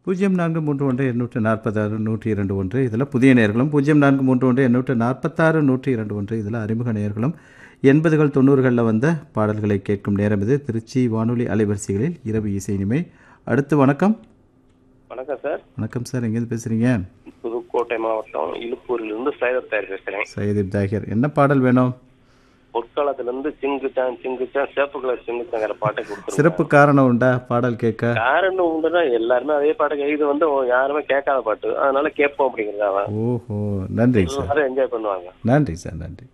பூஜ்ஜியம் நான்கு மூன்று ஒன்று எண்ணூற்று நாற்பத்தாறு நூற்றி இரண்டு ஒன்று இதில் புதிய நேர்களும் பூஜ்ஜியம் நான்கு மூன்று ஒன்று எண்ணூற்று நாற்பத்தாறு நூற்றி இரண்டு ஒன்று இதில் அறிமுக நேர்களும் எண்பதுகள் தொண்ணூறுகளில் வந்த பாடல்களை கேட்கும் நேரம் இது திருச்சி வானொலி அலைவரிசைகளில் இரவு இசை இனிமை அடுத்து வணக்கம் வணக்கம் சார் வணக்கம் சார் எங்கேருந்து பேசுகிறீங்க புதுக்கோட்டை மாவட்டம் இழுப்பூரிலிருந்து சைதர் தயார் பேசுறேன் சையதீப் தாகிர் என்ன பாடல் வேணும் பொற்காலத்துல இருந்து சிங்குச்சான் சிங்குச்சான் சேப்பு கலர் சிங்குச்சாங்கிற பாட்டை கொடுத்துருங்க சிறப்பு காரணம் உண்டா பாடல் கேட்க காரணம் உண்டுன்னா எல்லாருமே அதே பாட்டு கே- இது வந்து யாருமே கேட்காத பாட்டு அதனால கேட்போம் அப்படிங்கிறது அவன் ஓஹோ நன்றி சார் எல்லாரும் என்ஜாய் பண்ணுவாங்க நன்றி சார் நன்றி